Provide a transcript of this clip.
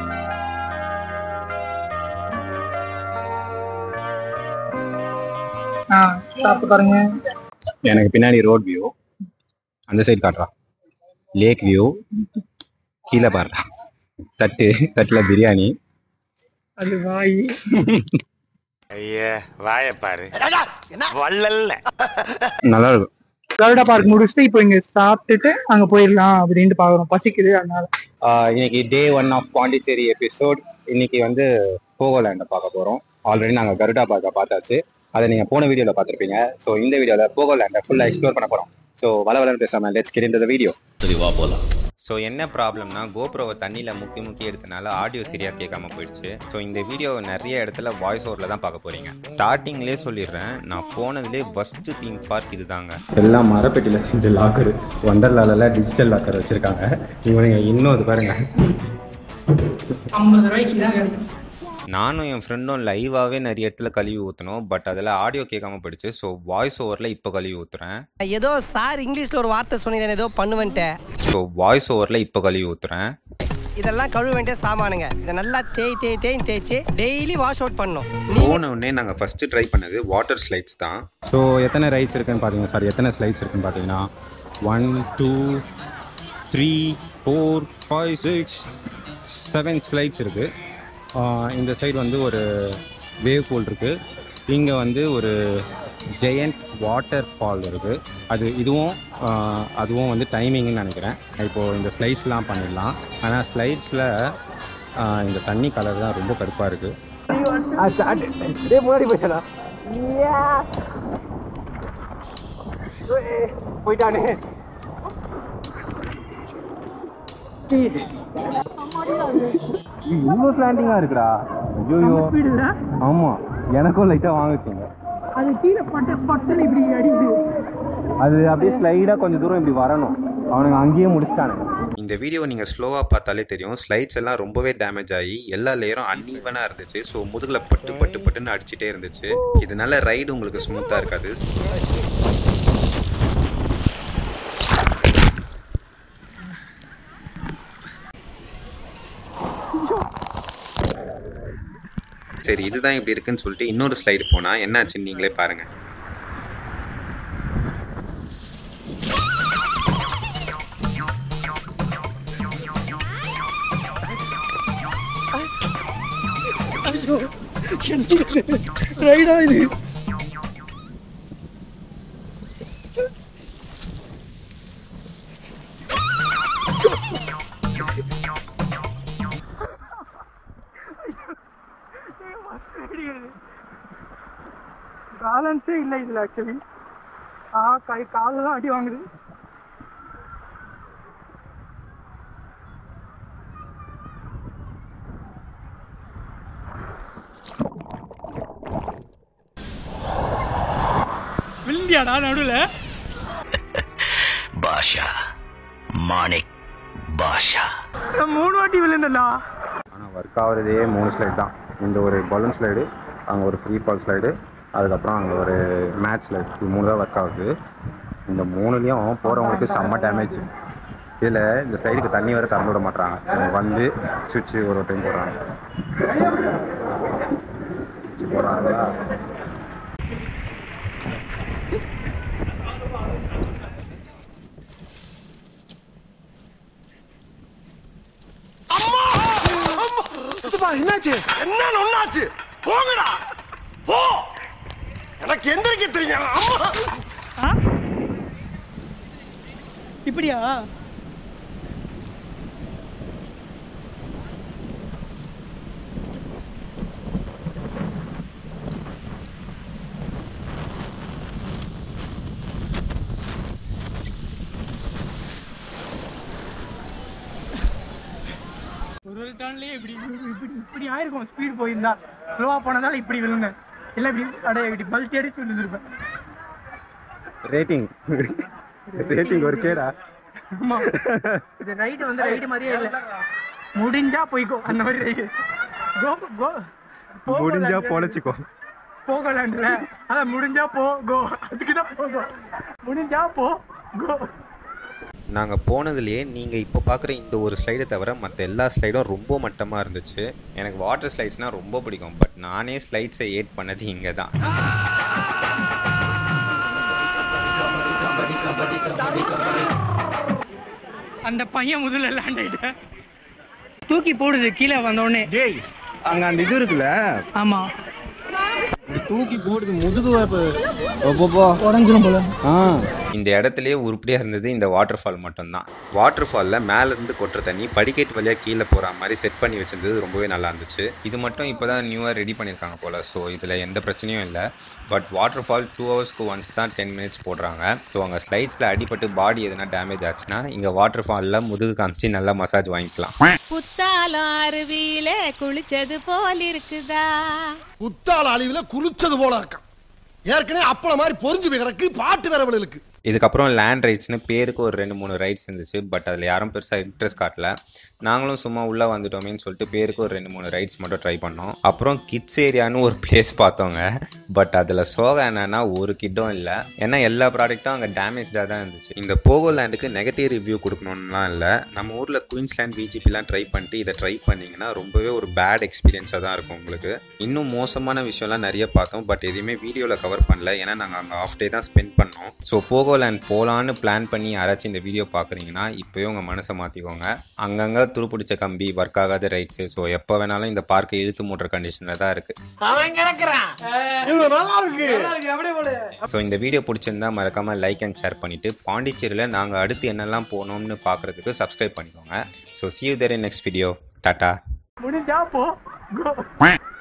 ஆ சாப்பிட்டு பாருங்க எனக்கு பின்னாடி ரோட் வியூ அந்த சைடு காட்டுறா லேக் வியூ கீழே பாடுறா தட்டு தட்டில் பிரியாணி அது வாய் ஐயா வாய பாரு வள்ளல்ல நல்லா இருக்கும் கருடா பார்க் முடிச்சுட்டு இப்போ இங்க சாப்பிட்டுட்டு அங்க போயிடலாம் அப்படின்ட்டு பாக்குறோம் பசிக்குது அதனால ஆஹ் இன்னைக்கு day one of Pondicherry episode இன்னைக்கு வந்து போகோலேண்டை பார்க்க போகிறோம் ஆல்ரெடி நாங்கள் கருடா பார்க்க பார்த்தாச்சு அதை நீங்கள் போன வீடியோவில் பார்த்துருப்பீங்க ஸோ இந்த வீடியோவில் போகோலேண்டை ஃபுல்லாக எக்ஸ்ப்ளோர் பண்ண போகிறோம் ஸோ வள வளன்னு பேசாமல் லெட்ஸ் கெட் இந்த வீடியோ சரி வா போலாம் ஸோ என்ன ப்ராப்ளம்னா கோப்ரோவை தண்ணியில் முக்கி முக்கி எடுத்தனால ஆடியோ சரியாக கேட்காம போயிடுச்சு ஸோ இந்த வீடியோவை நிறைய இடத்துல வாய்ஸ் ஓவரில் தான் பார்க்க போறீங்க ஸ்டார்டிங்லேயே சொல்லிடுறேன் நான் போனதுலேயே ஃபஸ்ட்டு தீம் பார்க் இதுதாங்க எல்லாம் மரப்பெட்டியில் செஞ்ச லாக்கர் ஒண்டர்லால டிஜிட்டல் லாக்கர் வச்சுருக்காங்க இவனுங்க இன்னும் அது பாருங்க ஐம்பது ரூபாய்க்கு தான் கிடைக்கும் நானும் என் ஃப்ரெண்டும் லைவாகவே நிறைய இடத்துல கழுவி ஊற்றணும் பட் அதில் ஆடியோ கேட்காம போயிடுச்சு ஸோ வாய்ஸ் ஓவரில் இப்போ கழுவி ஊற்றுறேன் ஏதோ சார் இங்கிலீஷ்ல ஒரு வார்த்தை சொன்னீங்க ஏதோ பண்ணுவேன்ட்டேன் ஸோ வாய்ஸ் ஓவரில் இப்போ கழுவி ஊற்றுறேன் இதெல்லாம் கழுவ வேண்டிய சாமானுங்க இதை நல்லா தேய் தேய் தேய் தேய்ச்சி டெய்லி வாஷ் அவுட் பண்ணணும் நீ போன உடனே நாங்கள் ஃபஸ்ட்டு ட்ரை பண்ணது வாட்டர் ஸ்லைட்ஸ் தான் ஸோ எத்தனை ரைட்ஸ் இருக்குன்னு பார்த்தீங்கன்னா சாரி எத்தனை ஸ்லைட்ஸ் இருக்குன்னு பார்த்தீங்கன்னா one two three four five six seven slides இருக்குது இந்த சைடு வந்து ஒரு வேவ் பூல் இருக்குது இங்கே வந்து ஒரு ஜெயண்ட் வாட்டர் ஃபால் இருக்குது அது இதுவும் ஆஹ், அதுவும் வந்து டைமிங்னு நினைக்கிறேன் இப்போது இந்த ஸ்லைட்ஸ்லாம் பண்ணிடலாம் ஆனால் ஸ்லைட்ஸில் இந்த தண்ணி கலர் தான் ரொம்ப கருப்பாக இருக்குது இவ்வளோ ஸ்லாண்டிங்காக இருக்குடா ஐயோ ஸ்பீடுல ஆமாம் எனக்கும் லைட்டாக வாங்குச்சிங்க அது கீழே பட்டு பட்டுன்னு இப்படி அடிக்குது அது அப்படியே ஸ்லைடாக கொஞ்சம் தூரம் இப்படி வரணும் அவனுங்க அங்கேயே முடிச்சிட்டானுங்க இந்த வீடியோ நீங்கள் ஸ்லோவாக பார்த்தாலே தெரியும் ஸ்லைட்ஸ் எல்லாம் ரொம்பவே டேமேஜ் ஆகி எல்லா லேயரும் அன்ஈவனாக இருந்துச்சு ஸோ முதுகில் பட்டு பட்டு பட்டுன்னு அடிச்சிட்டே இருந்துச்சு இதனால ரைடு உங்களுக்கு ஸ்மூத்தாக இருக்காது சரி இதுதான் இப்படி இருக்குன்னு சொல்லிட்டு இன்னொரு ஸ்லைடு போனால் என்னாச்சுன்னு நீங்களே பாருங்கள் ரைடா இது பேலன்ஸே இல்லை இதுல ஆக்சுவலி ஆ கை காலெல்லாம் அடி வாங்குது விழுந்தியாடா நடுவில் பாஷா மாணிக் பாஷா மூணு வாட்டி விழுந்தடா ஆனால் ஒர்க் ஆகுறதே மூணு ஸ்லைடு தான் இந்த ஒரு பலூன் ஸ்லைடு அங்கே ஒரு ஃப்ரீ ஃபால் ஸ்லைடு அதுக்கப்புறம் அங்கே ஒரு மேட்ச் ஸ்லைடு இது மூணு தான் ஒர்க் ஆகுது இந்த மூணுலேயும் போகிறவங்களுக்கு செம்ம டேமேஜ் இதில் இந்த ஸ்லைடுக்கு தண்ணி வர திறந்து விட மாட்டாங்க இவங்க வந்து சுவிட்சு ஒரு டைம் போடுறாங்க சுவிட்ச் போடுறாங்களா என்னாச்சு என்ன ஒண்ணாச்சு போங்கடா போ எனக்கு எந்திரிக்க தெரியும் அம்மா இப்படியா ஒரு ஒரு டர்ன்லயே இப்படி இப்படி இப்படி ஆயிருக்கும் ஸ்பீடு போயிருந்தா ஸ்லோவா போனதால இப்படி விழுந்தேன் இல்லை இப்படி அடைய இப்படி பல்ட்டி அடிச்சு விழுந்திருப்பேன் ரேட்டிங் ரேட்டிங் ஒரு கேடா ஆமா இது ரைடு வந்து ரைடு மாதிரியே இல்லை முடிஞ்சா போய்க்கோ அந்த மாதிரி ரைடு கோ கோ முடிஞ்சா பொழைச்சிக்கோ போகலான்ற அதான் முடிஞ்சா போ கோ அதுக்கு தான் போகும் முடிஞ்சா போ கோ நாங்கள் போனதுலேயே நீங்கள் இப்போ பார்க்குற இந்த ஒரு ஸ்லைடை தவிர மற்ற எல்லா ஸ்லைடும் ரொம்ப மட்டமாக இருந்துச்சு எனக்கு வாட்டர் ஸ்லைட்ஸ்னால் ரொம்ப பிடிக்கும் பட் நானே ஸ்லைட்ஸை ஏட் பண்ணது இங்கே தான் அந்த பையன் முதல்ல லேண்ட் ஆயிட்டேன் தூக்கி போடுது கீழே வந்த உடனே டேய் அங்கே அந்த இது இருக்குல்ல ஆமா தூக்கி போடுது முதுகு அப்பப்போ உடஞ்சிரும் போல ஆ இந்த இடத்துலயே உருப்படியாக இருந்தது இந்த வாட்டர் ஃபால் மட்டும்தான் வாட்டர் ஃபாலில் மேலேருந்து கொட்டுற தண்ணி படிக்கட்டு வழியாக கீழே போகிற மாதிரி செட் பண்ணி வச்சிருந்தது ரொம்பவே நல்லா இருந்துச்சு இது மட்டும் இப்போ தான் நியூவாக ரெடி பண்ணியிருக்காங்க போல் ஸோ இதில் எந்த பிரச்சனையும் இல்லை பட் வாட்டர் ஃபால் டூ ஹவர்ஸ்க்கு ஒன்ஸ் தான் டென் மினிட்ஸ் போடுறாங்க ஸோ அங்கே ஸ்லைட்ஸில் அடிபட்டு பாடி எதுனா டேமேஜ் ஆச்சுன்னா இங்கே வாட்டர் ஃபாலில் முதுகு காமிச்சு நல்லா மசாஜ் வாங்கிக்கலாம் குத்தாலம் அருவியில குளிச்சது போல் இருக்குதா குத்தால அழிவுல குளிச்சது போல இருக்கான் ஏற்கனவே அப்பள மாதிரி பொறிஞ்சு போய் கிடக்கு பாட்டு வேறவளுக்கு இதுக்கப்புறம் லேண்ட் ரைட்ஸ்னு பேருக்கு ஒரு ரெண்டு மூணு ரைட்ஸ் இருந்துச்சு பட் அதில் யாரும் பெருசாக இன்ட்ரெஸ்ட் காட்டல நாங்களும் சும்மா உள்ளே வந்துட்டோமேன்னு சொல்லிட்டு பேருக்கு ஒரு ரெண்டு மூணு ரைட்ஸ் மட்டும் ட்ரை பண்ணோம் அப்புறம் கிட்ஸ் ஏரியான்னு ஒரு பிளேஸ் பார்த்தோங்க பட் அதில் சோகம் என்னன்னா ஒரு கிட்டும் இல்லை ஏன்னா எல்லா ப்ராடக்ட்டும் அங்கே டேமேஜாக தான் இருந்துச்சு இந்த போகோ லேண்டுக்கு நெகட்டிவ் ரிவ்யூ கொடுக்கணும்லாம் இல்லை நம்ம ஊரில் குயின்ஸ்லேண்ட் பிஜிபிலாம் ட்ரை பண்ணிட்டு இதை ட்ரை பண்ணிங்கன்னா ரொம்பவே ஒரு பேட் எக்ஸ்பீரியன்ஸாக தான் இருக்கும் உங்களுக்கு இன்னும் மோசமான விஷயம்லாம் நிறைய பார்த்தோம் பட் எதுவுமே வீடியோவில் கவர் பண்ணல ஏன்னா நாங்கள் அங்கே ஆஃப் டே தான் ஸ்பெண்ட் பண்ணோம் ஸோ போகோ லேண்ட் போகலான்னு பிளான் பண்ணி யாராச்சும் இந்த வீடியோ பார்க்குறீங்கன்னா இப்போயே உங்கள் மனசை மாற்றிக்கோங்க அங்கங்கே துருப்பிடிச்ச கம்பி ஒர்க் ஆகாத ரைட்ஸு ஸோ எப்போ வேணாலும் இந்த பார்க்கை இழுத்து மூடுற கண்டிஷனில் தான் இருக்குது ஸோ இந்த வீடியோ பிடிச்சிருந்தா மறக்காமல் லைக் அண்ட் ஷேர் பண்ணிவிட்டு பாண்டிச்சேரியில் நாங்கள் அடுத்து என்னெல்லாம் போகணும்னு பார்க்குறதுக்கு சப்ஸ்கிரைப் பண்ணிக்கோங்க so see you there in next video டாட்டா முடிஞ்சா போ